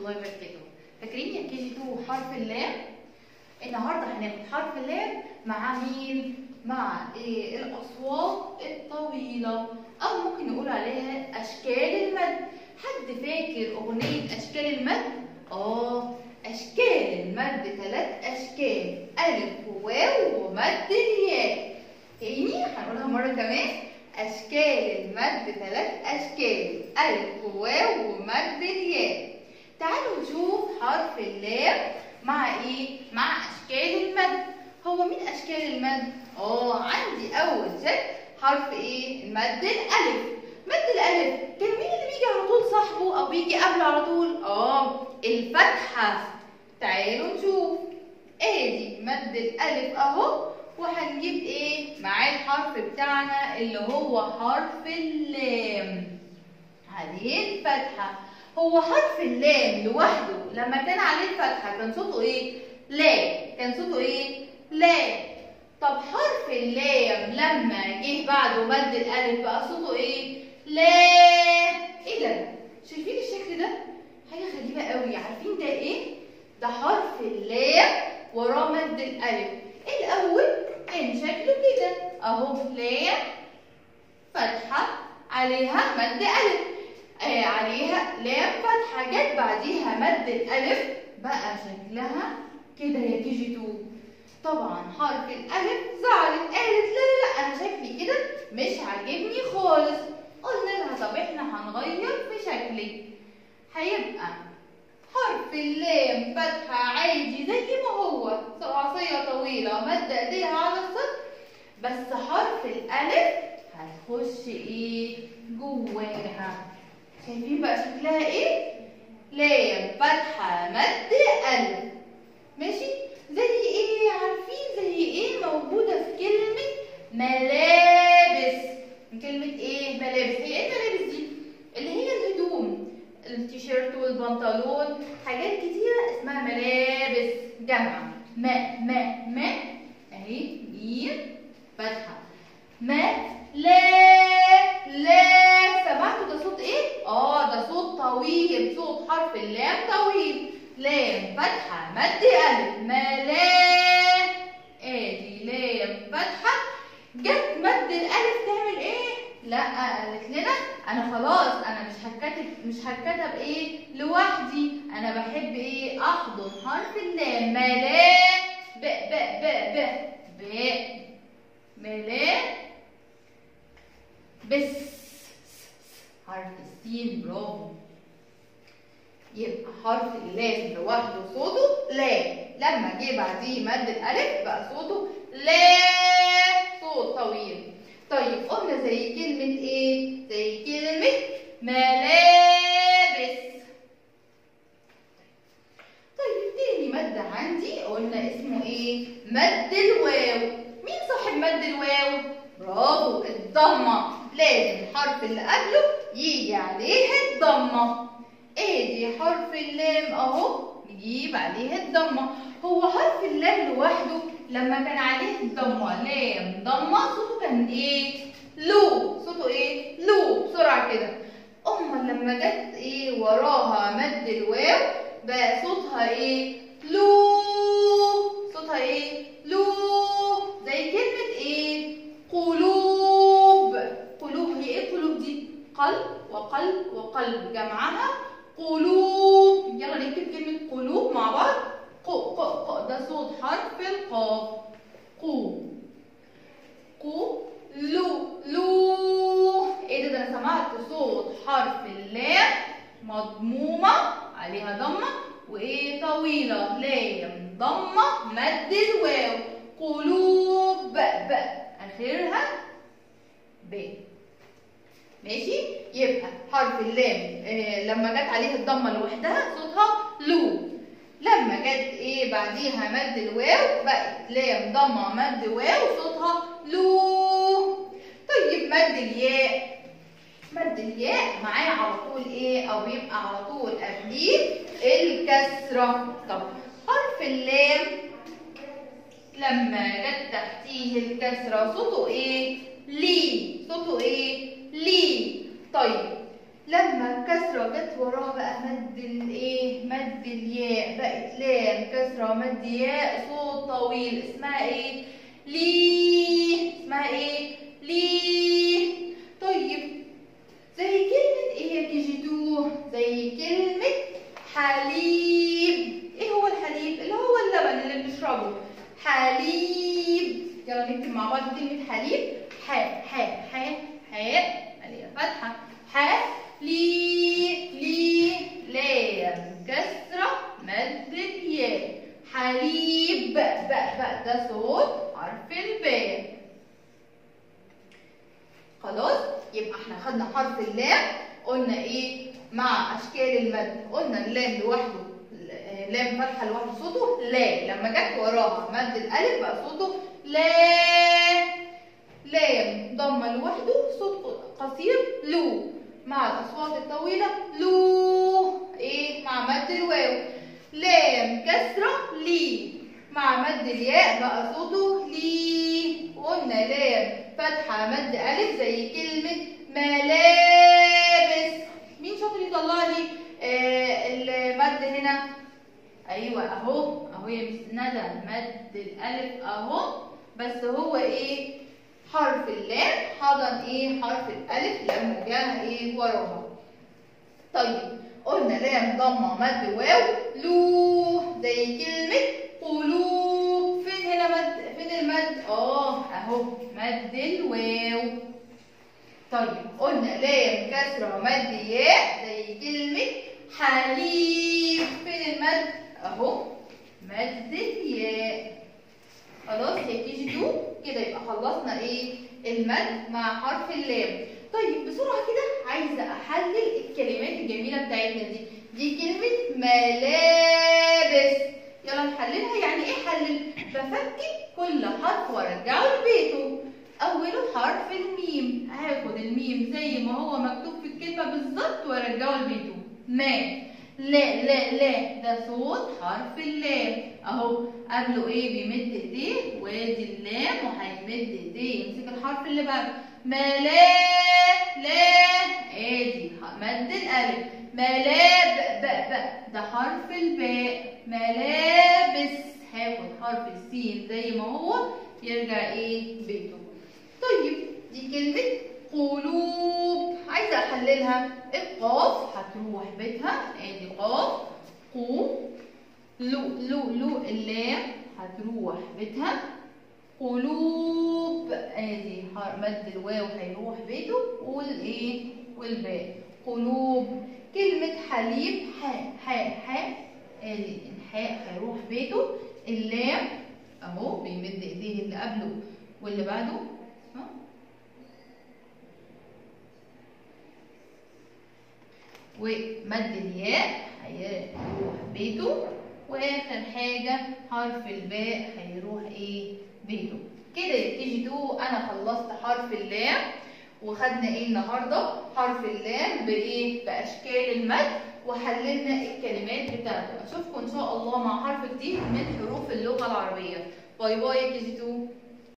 الله وبركاته فاكرين يا كي جي 2 حرف اللام النهارده هناخد حرف اللام مع مين مع إيه الاصوات الطويله او ممكن نقول عليها اشكال المد حد فاكر اغنيه اشكال المد اه اشكال المد ثلاث اشكال الف وواو ومد الياء تاني هنقولها مره كمان أشكال المد ثلاث أشكال ألف وواو ومد الياء تعالوا نشوف حرف اللام مع إيه؟ مع أشكال المد هو مين أشكال المد؟ آه عندي أول شكل حرف إيه؟ المد الألف مد الألف كان مين اللي بيجي على طول صاحبه أو بيجي قبله على طول؟ آه الفتحة تعالوا نشوف ادي مد الألف أهو وهنجيب ايه معاه الحرف بتاعنا اللي هو حرف اللام عليه الفتحة هو حرف اللام لوحده لما كان عليه الفتحة كان صوته ايه لا كان صوته ايه لا طب حرف اللام لما جه بعده مد الالف بقى صوته ايه لا ايه ده شايفين الشكل ده حاجة غريبة قوي عارفين ده ايه ده حرف اللام وراه مد الالف الاول كان شكله كده اهو لام فتحه عليها مد الف آه عليها لام فتحه جت بعديها مد الالف بقى شكلها كده يا كي جي 2 طبعا حرف الالف زعلت قالت لا لا لا انا شكلي كده مش عاجبني خالص قلنا لها طب احنا هنغير في شكلك هيبقى حرف اللام فتحة عادي زي ما هو عصاية طويلة مد ايديها على السطر بس حرف الألف هتخش ايه جواها شايفين بقى شكلها ايه؟ لام فتحة مد ألف ماشي؟ زي ايه عارفين زي ايه موجودة في كلمة ملابس كلمة ايه ملابس هي ايه الملابس دي؟ اللي هي الهدوم التيشيرت والبنطلون حاجات كتيرة اسمها ملابس جمع ما ما ما اهي ميم فتحة ما لا لا سمعتوا ده صوت ايه؟ اه ده صوت طويل صوت حرف اللام طويل لام فتحة مد ألف ما لا ادي لام فتحة جت مد الألف تعمل ايه؟ لا قالت لنا انا خلاص انا مش هتكتب مش هتكتب ايه لوحدي انا بحب ايه احضن حرف اللام ملا ب ب ب ب ب ملا بس حرف السين برافو يبقى حرف اللام لوحده صوته لا لما جه بعديه مد الالف بقى صوته لا صوت طويل طيب قلنا زي كلمة ايه؟ زي كلمة ملابس طيب تاني مد عندي قلنا اسمه ايه؟ مد الواو مين صاحب مد الواو؟ برافو الضمة لازم الحرف اللي قبله يجي عليه الضمة ادي حرف اللام اهو نجيب عليه الضمة هو حرف اللام لوحده لما كان عليه الضمة لام ضمة صوته كان ايه؟ لو صوته ايه؟ لو بسرعة كده أما لما جت ايه وراها مد الواو بقى صوتها ايه؟ لو صوتها ايه؟ لو زي كلمة ايه؟ قلوب قلوب هي ايه قلوب دي؟ قلب وقلب وقلب جمعها قلوب يلا نكتب كلمة قلوب مع بعض قو قو قو ده صوت حرف القاف قو قو لو لو ايه ده ده انا سمعت صوت حرف اللام مضمومة عليها ضمة وايه طويلة لام ضمة مد الواو قلوب ب اخرها ب ماشي يبقى حرف اللام آه لما جت عليه الضمة لوحدها صوتها لو لما جت ايه بعديها مد الواو بقت لام ضمه مد واو صوتها لو طيب مد الياء مد الياء معاه على طول ايه او بيبقى على طول قبليه الكسره طب حرف اللام لما جت تحتيه الكسره صوته ايه لي صوته ايه لي طيب لما الكسرة جت وراه بقى مد الايه؟ مد مد الياء بقت لام كسرة مد ياء صوت طويل اسمها ايه؟ لي اسمها ايه؟ لي طيب زي كلمة ايه يا كي جي تو؟ زي كلمة حليب ايه هو الحليب؟ اللي هو اللبن اللي بنشربه حليب يلا نكتب مع بعض كلمة حليب ح ح ح ح عليها فتحة ح لي لي لام كسرة مد الياء حليب ب ب ده صوت حرف الباء خلاص يبقى احنا خدنا حرف اللام قلنا ايه مع اشكال المد قلنا اللام لوحده لام فتحه لوحده صوته لا لما جت وراها مد الالف بقى صوته لا لام ضمه لوحده صوت قصير لو مع الاصوات الطويله لو ايه مع مد الواو لام كسره لي مع مد الياء بقى صوته لي قلنا لام فتحه مد الف زي كلمه ملابس مين شاطر يطلع لي آه المد هنا ايوه اهو اهو يا مس ندى مد الالف اهو بس هو ايه حرف اللام حضن ايه حرف الالف لما جاء ايه وراها طيب قلنا لام ضمه مد واو لو زي كلمه قلوب فين هنا مد فين المد اه اهو مد الواو طيب قلنا لام كسره مد ياء زي كلمه حليب فين المد اهو مد الياء خلاص يا كي جي 2 كده يبقى خلصنا ايه المد مع حرف اللام طيب بسرعه كده عايزه احلل الكلمات الجميله بتاعتنا دي دي كلمه ملابس يلا نحللها يعني ايه حلل بفكك كل حرف وارجعه لبيته اوله حرف الميم هاخد الميم زي ما هو مكتوب في الكلمه بالظبط وارجعه لبيته ما لا لا لا ده صوت حرف اللام اهو قبله ايه بيمد ايديه وادي اللام وهيمد ايديه يمسك الحرف اللي بعده ما لا لا ادي مد الالف ملا ب ب ب ده حرف الباء ملابس هاخد حرف السين زي ما هو يرجع ايه بيته طيب دي كلمه قلوب عايزه احللها القاف هتروح بيتها ادي قاف قو لو لو لو اللام هتروح بيتها قلوب ادي مد الواو هيروح بيته والايه والباء قلوب كلمة حليب حاء حاء حاء ادي الحاء هيروح بيته اللام اهو بيمد ايديه اللي قبله واللي بعده ومد الياء هيروح بيته واخر حاجه حرف الباء هيروح ايه بيته كده يا كي جي 2 انا خلصت حرف اللام وخدنا ايه النهارده حرف اللام بايه باشكال المد وحللنا الكلمات بتاعته اشوفكم ان شاء الله مع حرف جديد من حروف اللغه العربيه باي باي يا كي جي 2